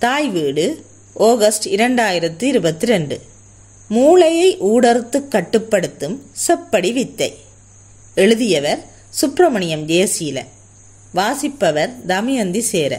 தாய் வீடு ஆகஸ்ட் இரண்டாயிரத்து இருபத்தி ரெண்டு மூளையை ஊடறுத்து கட்டுப்படுத்தும் செப்படி வித்தை எழுதியவர் சுப்பிரமணியம் ஜெயசீல வாசிப்பவர் தமயந்தி சேர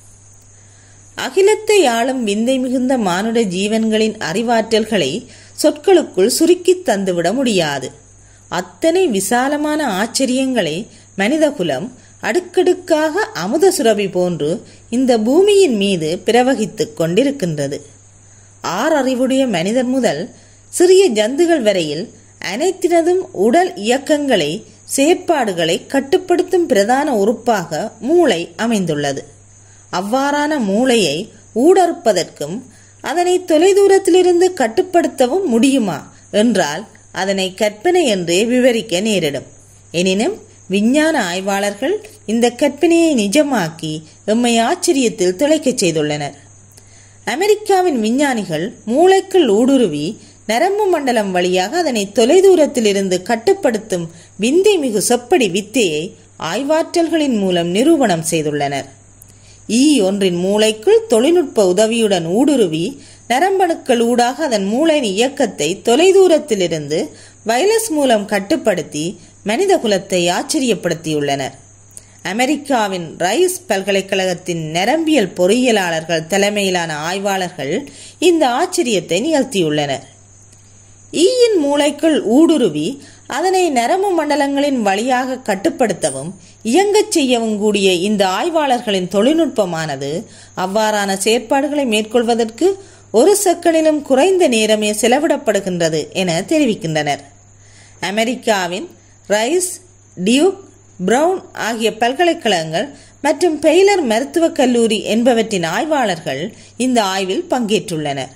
அகிலத்தை ஆளும் விந்தை மிகுந்த மானுட ஜீவன்களின் அறிவாற்றல்களை சொற்களுக்குள் சுருக்கித் தந்துவிட முடியாது அத்தனை விசாலமான ஆச்சரியங்களை மனிதகுலம் அடுக்கடுக்காக அமுத சுரபி போன்று இந்த பூமியின் மீது பிரவகித்துக் கொண்டிருக்கின்றது ஆறறிவுடைய மனிதர் முதல் சிறிய ஜந்துகள் வரையில் அனைத்தினதும் உடல் இயக்கங்களை செயற்பாடுகளை கட்டுப்படுத்தும் பிரதான உறுப்பாக மூளை அமைந்துள்ளது அவ்வாறான மூளையை ஊடறுப்பதற்கும் அதனை தொலைதூரத்திலிருந்து கட்டுப்படுத்தவும் முடியுமா என்றால் அதனை கற்பனை என்றே விவரிக்க நேரிடும் எனினும் விஞ்ஞான ஆய்வாளர்கள் இந்த கற்பனையை நிஜமாக்கி எம்மை ஆச்சரியத்தில் திளைக்கச் செய்துள்ளனர் அமெரிக்காவின் விஞ்ஞானிகள் மூளைக்குள் ஊடுருவி நரம்பு மண்டலம் வழியாக அதனை தொலைதூரத்திலிருந்து கட்டுப்படுத்தும் விந்தை மிகு சொப்படி வித்தையை ஆய்வாற்றல்களின் மூலம் நிரூபணம் செய்துள்ளனர் ஈ ஒன்றின் மூளைக்குள் தொழில்நுட்ப உதவியுடன் ஊடுருவி நரம்பணுக்கள் ஊடாக அதன் மூளையின் இயக்கத்தை தொலைதூரத்திலிருந்து வைரஸ் மூலம் கட்டுப்படுத்தி மனித குலத்தை ஆச்சரியப்படுத்தியுள்ளனர் அமெரிக்காவின் ரைஸ் பல்கலைக்கழகத்தின் நரம்பியல் பொறியியலாளர்கள் தலைமையிலான ஆய்வாளர்கள் இந்த ஆச்சரியத்தை நிகழ்த்தியுள்ளனர் ஈயின் மூளைக்குள் ஊடுருவி அதனை நரம்பு மண்டலங்களின் வழியாக கட்டுப்படுத்தவும் இயங்கச் செய்யவும் கூடிய இந்த ஆய்வாளர்களின் தொழில்நுட்பமானது அவ்வாறான செயற்பாடுகளை மேற்கொள்வதற்கு ஒரு செக்கனிலும் குறைந்த நேரமே செலவிடப்படுகின்றது என தெரிவிக்கின்றனர் அமெரிக்காவின் ரைஸ் டியூக் பிரவுன் ஆகிய பல்கலைக்கழகங்கள் மற்றும் பெய்லர் மருத்துவக் கல்லூரி என்பவற்றின் ஆய்வாளர்கள் இந்த ஆய்வில் பங்கேற்றுள்ளனர்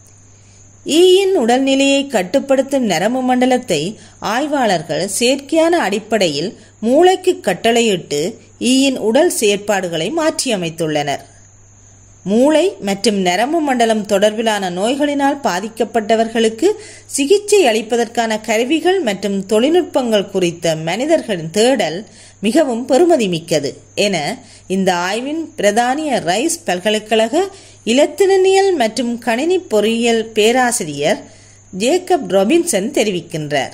ஈயின் உடல்நிலையை கட்டுப்படுத்தும் நரம்பு மண்டலத்தை ஆய்வாளர்கள் செயற்கையான அடிப்படையில் மூளைக்கு கட்டளையிட்டு ஈயின் உடல் செயற்பாடுகளை மாற்றியமைத்துள்ளனர் மூளை மற்றும் நரம்பு மண்டலம் தொடர்பிலான நோய்களினால் பாதிக்கப்பட்டவர்களுக்கு சிகிச்சை அளிப்பதற்கான கருவிகள் மற்றும் தொழில்நுட்பங்கள் குறித்த மனிதர்களின் தேடல் மிகவும் பெறுமதி மிக்கது என இந்த ஆய்வின் பிரதானிய ரைஸ் பல்கலைக்கழக இலத்திரனியல் மற்றும் கணினி பொறியியல் பேராசிரியர் ஜேக்கப் ரொபின்சன் தெரிவிக்கின்றார்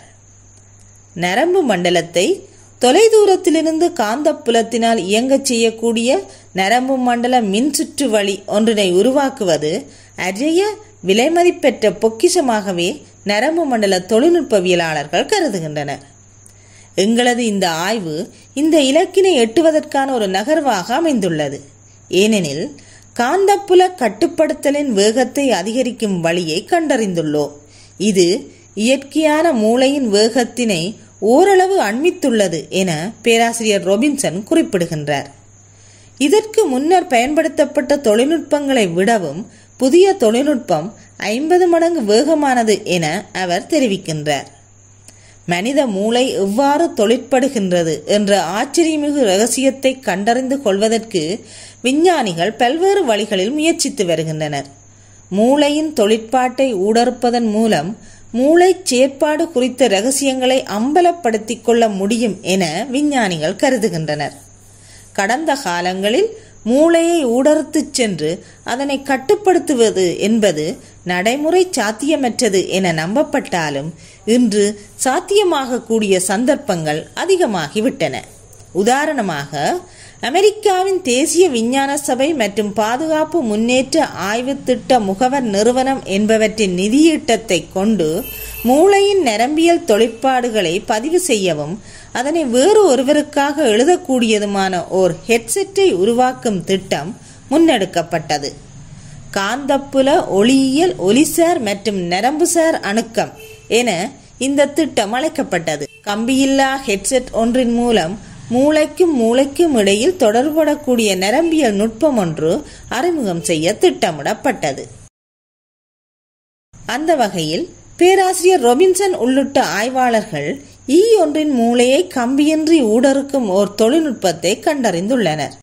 நரம்பு மண்டலத்தை தொலைதூரத்திலிருந்து காந்தப்புலத்தினால் இயங்கச் செய்யக்கூடிய நரம்பு மண்டல மின்சுற்று வழி ஒன்றினை உருவாக்குவது அரிய விலைமதிப்பெற்ற பொக்கிஷமாகவே நரம்பு மண்டல தொழில்நுட்பவியலாளர்கள் கருதுகின்றனர் எங்களது இந்த ஆய்வு இந்த இலக்கினை எட்டுவதற்கான ஒரு நகர்வாக அமைந்துள்ளது ஏனெனில் காந்தப்புல கட்டுப்படுத்தலின் வேகத்தை அதிகரிக்கும் வழியை கண்டறிந்துள்ளோம் இது இயற்கையான மூளையின் வேகத்தினை ஓரளவு அண்மித்துள்ளது என பேராசிரியர் ரொபின்சன் குறிப்பிடுகின்றார் இதற்கு முன்னர் பயன்படுத்தப்பட்ட தொழில்நுட்பங்களை விடவும் புதிய தொழில்நுட்பம் ஐம்பது மடங்கு வேகமானது என அவர் தெரிவிக்கின்றார் மனித மூளை எவ்வாறு தொழிற்படுகின்றது என்ற ஆச்சரியமிகு ரகசியத்தை கண்டறிந்து கொள்வதற்கு விஞ்ஞானிகள் பல்வேறு வழிகளில் முயற்சித்து வருகின்றனர் மூளையின் தொழிற்பாட்டை ஊடறுப்பதன் மூலம் மூளை செயற்பாடு குறித்த ரகசியங்களை அம்பலப்படுத்திக் கொள்ள முடியும் என விஞ்ஞானிகள் கருதுகின்றனர் கடந்த காலங்களில் மூளையை ஊடறுத்துச் சென்று அதனை கட்டுப்படுத்துவது என்பது நடைமுறை சாத்தியமற்றது என நம்பப்பட்டாலும் இன்று சாத்தியமாக கூடிய சந்தர்ப்பங்கள் அதிகமாகிவிட்டன உதாரணமாக அமெரிக்காவின் தேசிய விஞ்ஞான சபை மற்றும் பாதுகாப்பு முன்னேற்ற ஆய்வு திட்ட முகவர் நிறுவனம் என்பவற்றின் நிதியீட்டத்தை கொண்டு மூளையின் நரம்பியல் தொழிற்பாடுகளை பதிவு செய்யவும் அதனை வேறு ஒருவருக்காக எழுதக்கூடியதுமான ஓர் ஹெட்செட்டை உருவாக்கும் திட்டம் முன்னெடுக்கப்பட்டது காந்தப்புல ஒளியியல் ஒலிசார் மற்றும் நரம்புசார் அணுக்கம் என இந்த திட்டம் அழைக்கப்பட்டது கம்பியில்லா ஹெட்செட் ஒன்றின் மூலம் மூளைக்கும் மூளைக்கும் இடையில் தொடர்படக்கூடிய நரம்பியல் நுட்பம் ஒன்று அறிமுகம் செய்ய திட்டமிடப்பட்டது அந்த வகையில் பேராசிரியர் ரொபின்சன் உள்ளிட்ட ஆய்வாளர்கள் ஈ ஒன்றின் மூளையை கம்பியின்றி ஊடறுக்கும் ஓர் தொழில்நுட்பத்தை கண்டறிந்துள்ளனர்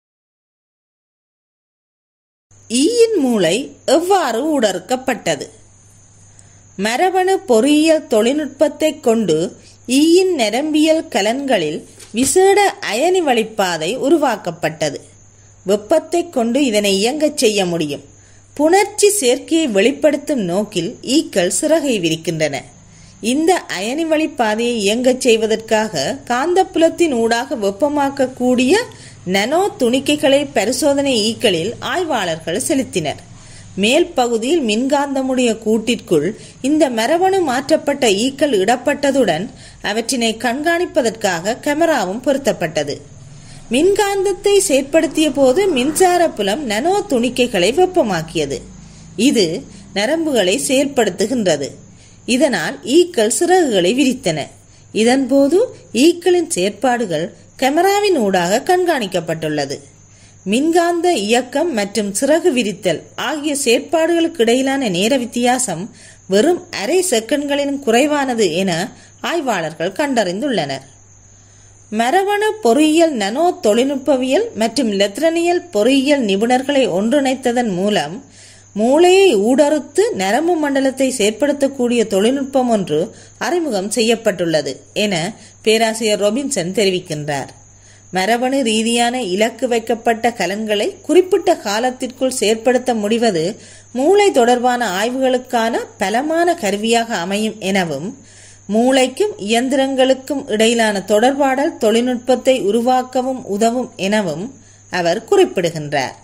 ஈயின் மூளை எவ்வாறு ஊடறுக்கப்பட்டது மரபணு பொறியியல் தொழில்நுட்பத்தை கொண்டு ஈயின் நரம்பியல் கலன்களில் விசேட அயனி வழிப்பாதை உருவாக்கப்பட்டது வெப்பத்தை கொண்டு இதனை இயங்கச் செய்ய முடியும் புணர்ச்சி சேர்க்கையை வெளிப்படுத்தும் நோக்கில் ஈக்கள் சிறகை விரிக்கின்றன இந்த அயனி வழி பாதையை இயங்கச் செய்வதற்காக காந்தப்புலத்தின் ஊடாக வெப்பமாக்கக்கூடிய நனோ துணிக்கைகளை பரிசோதனை ஈக்களில் ஆய்வாளர்கள் செலுத்தினர் மேல் பகுதியில் மின்காந்தமுடைய கூட்டிற்குள் இந்த மரபணு மாற்றப்பட்ட ஈக்கள் இடப்பட்டதுடன் அவற்றினை கண்காணிப்பதற்காக கேமராவும் பொருத்தப்பட்டது மின்காந்தத்தை செயற்படுத்திய போது மின்சார புலம் நனோ துணிக்கைகளை வெப்பமாக்கியது இது நரம்புகளை செயற்படுத்துகின்றது இதனால் ஈக்கள் சிறகுகளை விரித்தன இதன்போது ஈக்களின் செயற்பாடுகள் கேமராவின் ஊடாக கண்காணிக்கப்பட்டுள்ளது மின்காந்த இயக்கம் மற்றும் சிறகு விரித்தல் ஆகிய செயற்பாடுகளுக்கு இடையிலான நேர வித்தியாசம் வெறும் அரை செகண்ட்களின் குறைவானது என ஆய்வாளர்கள் கண்டறிந்துள்ளனர் மரபணு பொறியியல் நனோ தொழில்நுட்பவியல் மற்றும் லெத்ரனியல் பொறியியல் நிபுணர்களை ஒன்றிணைத்ததன் மூலம் மூளையை ஊடறுத்து நரம்பு மண்டலத்தை செயற்படுத்தக்கூடிய தொழில்நுட்பம் ஒன்று அறிமுகம் செய்யப்பட்டுள்ளது என பேராசிரியர் ரொபின்சன் தெரிவிக்கின்றார் மரபணு ரீதியான இலக்கு வைக்கப்பட்ட கலன்களை குறிப்பிட்ட காலத்திற்குள் செயற்படுத்த முடிவது மூளை தொடர்பான ஆய்வுகளுக்கான பலமான கருவியாக அமையும் எனவும் மூளைக்கும் இயந்திரங்களுக்கும் இடையிலான தொடர்பாடல் தொழில்நுட்பத்தை உருவாக்கவும் உதவும் எனவும் அவர் குறிப்பிடுகின்றார்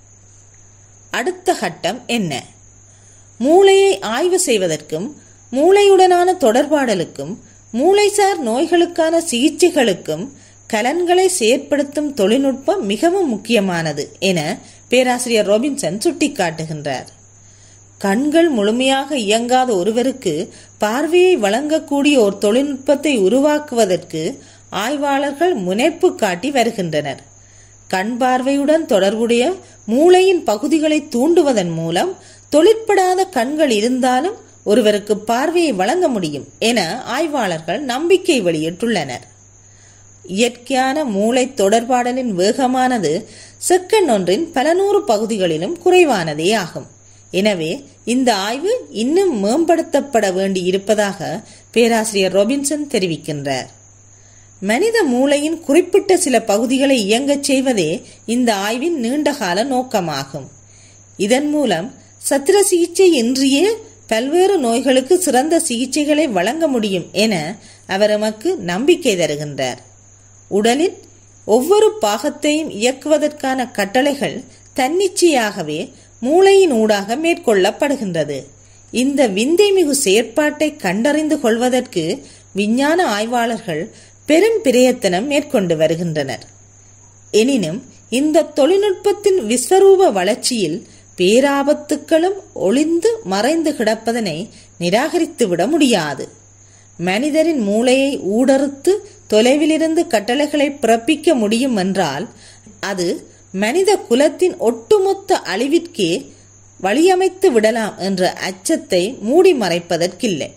அடுத்த கட்டம் என்ன மூளையை ஆய்வு செய்வதற்கும் மூளையுடனான தொடர்பாடலுக்கும் மூளைசார் நோய்களுக்கான சிகிச்சைகளுக்கும் கலன்களை செயற்படுத்தும் தொழில்நுட்பம் மிகவும் முக்கியமானது என பேராசிரியர் ரொபின்சன் சுட்டிக்காட்டுகின்றார் கண்கள் முழுமையாக இயங்காத ஒருவருக்கு பார்வையை வழங்கக்கூடிய ஒரு தொழில்நுட்பத்தை உருவாக்குவதற்கு ஆய்வாளர்கள் முனைப்பு காட்டி வருகின்றனர் கண் பார்வையுடன் தொடர்புடைய மூளையின் பகுதிகளை தூண்டுவதன் மூலம் தொழிற்படாத கண்கள் இருந்தாலும் ஒருவருக்கு பார்வையை வழங்க முடியும் என ஆய்வாளர்கள் நம்பிக்கை வெளியிட்டுள்ளனர் இயற்கையான மூளை தொடர்பாடலின் வேகமானது செகண்ட் ஒன்றின் பல நூறு பகுதிகளிலும் குறைவானதே ஆகும் எனவே இந்த ஆய்வு இன்னும் மேம்படுத்தப்பட வேண்டி இருப்பதாக பேராசிரியர் ரொபின்சன் தெரிவிக்கின்றார் மனித மூளையின் குறிப்பிட்ட சில பகுதிகளை இயங்கச் செய்வதே இந்த ஆய்வின் நீண்டகால நோக்கமாகும் இதன் மூலம் சத்திர சிகிச்சை இன்றியே பல்வேறு நோய்களுக்கு சிறந்த சிகிச்சைகளை வழங்க முடியும் என அவர் எமக்கு நம்பிக்கை தருகின்றார் உடலின் ஒவ்வொரு பாகத்தையும் இயக்குவதற்கான கட்டளைகள் தன்னிச்சையாகவே மூளையின் ஊடாக மேற்கொள்ளப்படுகின்றது இந்த விந்தைமிகு செயற்பாட்டை கண்டறிந்து கொள்வதற்கு விஞ்ஞான ஆய்வாளர்கள் பெரும் பிரயத்தனம் மேற்கொண்டு வருகின்றனர் எனினும் இந்த தொழில்நுட்பத்தின் விஸ்வரூப வளர்ச்சியில் பேராபத்துக்களும் ஒளிந்து மறைந்து கிடப்பதனை நிராகரித்துவிட முடியாது மனிதரின் மூளையை ஊடறுத்து தொலைவிலிருந்து கட்டளைகளை பிறப்பிக்க முடியும் என்றால் அது மனித குலத்தின் ஒட்டுமொத்த அழிவிற்கே வழியமைத்து விடலாம் என்ற அச்சத்தை மூடி மறைப்பதற்கில்லை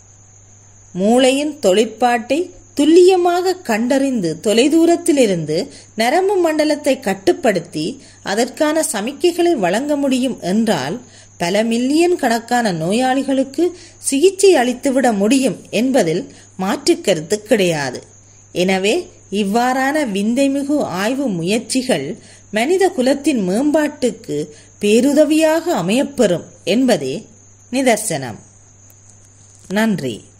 மூளையின் தொழிற்பாட்டை துல்லியமாக கண்டறிந்து தொலைதூரத்திலிருந்து நரம்பு மண்டலத்தை கட்டுப்படுத்தி அதற்கான சமிக்கைகளை வழங்க முடியும் என்றால் பல மில்லியன் கணக்கான நோயாளிகளுக்கு சிகிச்சை அளித்துவிட முடியும் என்பதில் மாற்று கருத்து கிடையாது எனவே இவ்வாறான விந்தைமிகு ஆய்வு முயற்சிகள் மனித குலத்தின் மேம்பாட்டுக்கு பேருதவியாக அமையப்பெறும் என்பதே நிதர்சனம் நன்றி